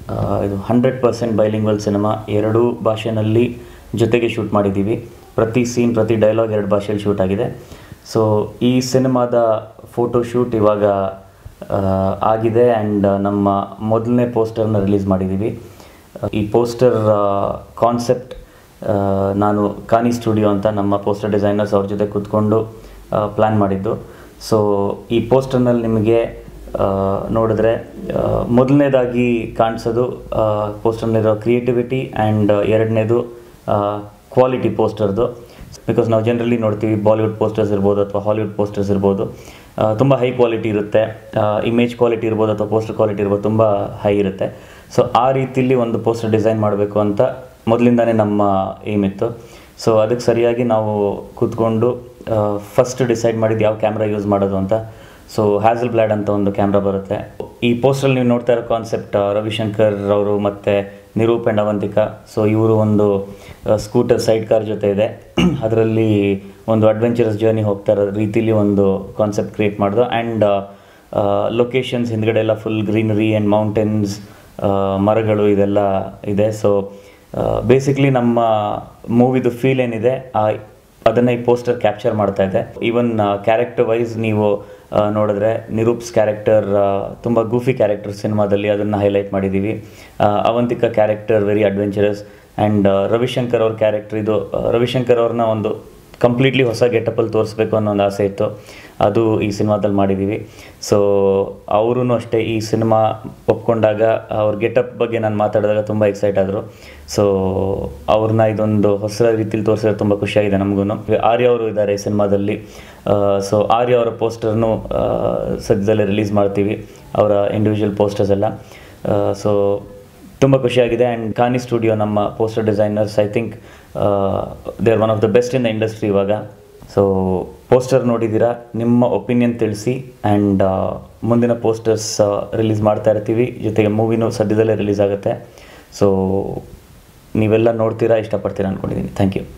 ಆ, ಇದು hundred percent bilingual cinema ಎರಡೂ ಭಾಷೆನಲ್ಲಿ ಜೊತೆಗೆ ಶೂಟ್ ಮಾಡಿದ್ದೀವಿ ಪ್ರತಿ ಸೀನ್ ಪ್ರತಿ ಡೈಲಾಗ್ ಎರಡು ಭಾಷೆಯಲ್ಲಿ ಶೂಟ್ ಆಗಿದೆ ಸೊ ಈ ಸಿನಿಮಾದ ಫೋಟೋ ಶೂಟ್ ಇವಾಗ ಆ, ಆಗಿದೆ ಆ್ಯಂಡ್ ನಮ್ಮ ಮೊದಲನೇ ಪೋಸ್ಟರ್ನ ರಿಲೀಸ್ ಮಾಡಿದ್ದೀವಿ ಈ ಪೋಸ್ಟರ್ ಕಾನ್ಸೆಪ್ಟ್ ನಾನು ಕಾನಿ ಸ್ಟುಡಿಯೋ ಅಂತ ನಮ್ಮ ಪೋಸ್ಟರ್ ಡಿಸೈನರ್ಸ್ ಅವ್ರ ಜೊತೆ ಕೂತ್ಕೊಂಡು ಪ್ಲ್ಯಾನ್ ಮಾಡಿದ್ದು ಸೊ ಈ ಪೋಸ್ಟರ್ನಲ್ಲಿ ನಿಮಗೆ ಆ, ನೋಡಿದ್ರೆ ಆ, ಮೊದಲನೇದಾಗಿ ಕಾಣಿಸೋದು ಪೋಸ್ಟರ್ನಲ್ಲಿರೋ ಕ್ರಿಯೇಟಿವಿಟಿ ಆ್ಯಂಡ್ ಎರಡನೇದು ಕ್ವಾಲಿಟಿ ಪೋಸ್ಟರ್ದು ಬಿಕಾಸ್ ನಾವು ಜನರಲಿ ನೋಡ್ತೀವಿ ಬಾಲಿವುಡ್ ಪೋಸ್ಟರ್ಸ್ ಇರ್ಬೋದು ಅಥವಾ ಹಾಲಿವುಡ್ ಪೋಸ್ಟರ್ಸ್ ಇರ್ಬೋದು ತುಂಬ ಹೈ ಕ್ವಾಲಿಟಿ ಇರುತ್ತೆ ಇಮೇಜ್ ಕ್ವಾಲಿಟಿ ಇರ್ಬೋದು ಅಥವಾ ಪೋಸ್ಟರ್ ಕ್ವಾಲಿಟಿ ಇರ್ಬೋದು ತುಂಬ ಹೈ ಇರುತ್ತೆ ಸೊ ಆ ರೀತಿಲಿ ಒಂದು ಪೋಸ್ಟರ್ ಡಿಸೈನ್ ಮಾಡಬೇಕು ಅಂತ ಮೊದಲಿಂದಾನೇ ನಮ್ಮ ಏಮ್ ಇತ್ತು ಸೊ ಅದಕ್ಕೆ ಸರಿಯಾಗಿ ನಾವು ಕೂತ್ಕೊಂಡು ಫಸ್ಟ್ ಡಿಸೈಡ್ ಮಾಡಿದ್ದು ಯಾವ ಕ್ಯಾಮ್ರಾ ಯೂಸ್ ಮಾಡೋದು ಅಂತ ಸೊ ಹ್ಯಾಸಲ್ ಬ್ಲ್ಯಾಡ್ ಅಂತ ಒಂದು ಕ್ಯಾಮ್ರಾ ಬರುತ್ತೆ ಈ ಪೋಸ್ಟಲ್ಲಿ ನೀವು ನೋಡ್ತಾ ಇರೋ ಕಾನ್ಸೆಪ್ಟ್ ರವಿಶಂಕರ್ ಅವರು ಮತ್ತು ನಿರೂಪ್ ಆ್ಯಂಡ್ ಅವಂತಿಕಾ ಸೊ ಇವರು ಒಂದು ಸ್ಕೂಟರ್ ಸೈಡ್ ಕಾರ್ ಜೊತೆ ಇದೆ ಅದರಲ್ಲಿ ಒಂದು ಅಡ್ವೆಂಚರಸ್ ಜರ್ನಿ ಹೋಗ್ತಾ ಇರೋ ರೀತಿಲಿ ಒಂದು ಕಾನ್ಸೆಪ್ಟ್ ಕ್ರಿಯೇಟ್ ಮಾಡಿದ್ರು ಆ್ಯಂಡ್ ಲೊಕೇಶನ್ಸ್ ಹಿಂದ್ಗಡೆ ಎಲ್ಲ ಫುಲ್ ಗ್ರೀನರಿ ಆ್ಯಂಡ್ ಮೌಂಟೇನ್ಸ್ ಮರಗಳು ಇದೆಲ್ಲ ಇದೆ ಸೊ ಬೇಸಿಕ್ಲಿ ನಮ್ಮ ಮೂವಿದು ಫೀಲ್ ಏನಿದೆ ಆ ಅದನ್ನು ಈ ಪೋಸ್ಟರ್ ಕ್ಯಾಪ್ಚರ್ ಮಾಡ್ತಾ ಇದೆ ಈವನ್ ಕ್ಯಾರೆಕ್ಟರ್ ವೈಸ್ ನೀವು ಆ, ನೋಡಿದ್ರೆ ನಿರೂಪ್ಸ್ ಕ್ಯಾರೆಕ್ಟರ್ ತುಂಬ ಗೂಫಿ ಕ್ಯಾರೆಕ್ಟರ್ ಸಿನಿಮಾದಲ್ಲಿ ಅದನ್ನು ಹೈಲೈಟ್ ಮಾಡಿದ್ದೀವಿ ಆ, Avantika character very adventurous and Ravishankar ಅವ್ರ ಕ್ಯಾರೆಕ್ಟರ್ ಇದು ಆ, ರವಿಶಂಕರ್ ಅವ್ರನ್ನ ಒಂದು ಕಂಪ್ಲೀಟ್ಲಿ ಹೊಸ ಗೆಟಪಲ್ಲಿ ತೋರಿಸ್ಬೇಕು ಅನ್ನೋ ಒಂದು ಆಸೆ ಇತ್ತು ಅದು ಈ ಸಿನಿಮಾದಲ್ಲಿ ಮಾಡಿದ್ದೀವಿ ಸೊ ಅವರೂ ಅಷ್ಟೇ ಈ ಸಿನಿಮಾ ಒಪ್ಕೊಂಡಾಗ ಅವ್ರ ಗೆಟಪ್ ಬಗ್ಗೆ ನಾನು ಮಾತಾಡಿದಾಗ ತುಂಬ ಎಕ್ಸೈಟ್ ಆದರು ಸೊ ಅವ್ರನ್ನ ಇದೊಂದು ಹೊಸ ರೀತಿಲಿ ತೋರಿಸಿದ್ರೆ ತುಂಬ ಖುಷಿಯಾಗಿದೆ ನಮಗೂ ಆರ್ಯ ಅವರು ಇದ್ದಾರೆ ಈ ಸಿನಿಮಾದಲ್ಲಿ ಸೊ ಆರ್ಯ ಅವರ ಪೋಸ್ಟರ್ನು ಸದ್ಯದಲ್ಲೇ ರಿಲೀಸ್ ಮಾಡ್ತೀವಿ ಅವರ ಇಂಡಿವಿಜುವಲ್ ಪೋಸ್ಟರ್ಸ್ ಎಲ್ಲ ಸೊ ತುಂಬ ಖುಷಿಯಾಗಿದೆ ಆ್ಯಂಡ್ ಕಾನಿ ಸ್ಟುಡಿಯೋ ನಮ್ಮ poster designers I think they are one of the best in the industry ಇವಾಗ ಸೊ ಪೋಸ್ಟರ್ ನೋಡಿದ್ದೀರಾ ನಿಮ್ಮ ಒಪಿನಿಯನ್ ತಿಳಿಸಿ ಆ್ಯಂಡ್ ಮುಂದಿನ ಪೋಸ್ಟರ್ಸ್ ರಿಲೀಸ್ ಮಾಡ್ತಾ ಇರ್ತೀವಿ ಜೊತೆಗೆ ಮೂವಿನೂ ಸದ್ಯದಲ್ಲೇ ರಿಲೀಸ್ ಆಗುತ್ತೆ ಸೊ ನೀವೆಲ್ಲ ನೋಡ್ತೀರಾ ಇಷ್ಟಪಡ್ತೀರಾ ಅಂದ್ಕೊಂಡಿದ್ದೀನಿ ಥ್ಯಾಂಕ್ ಯು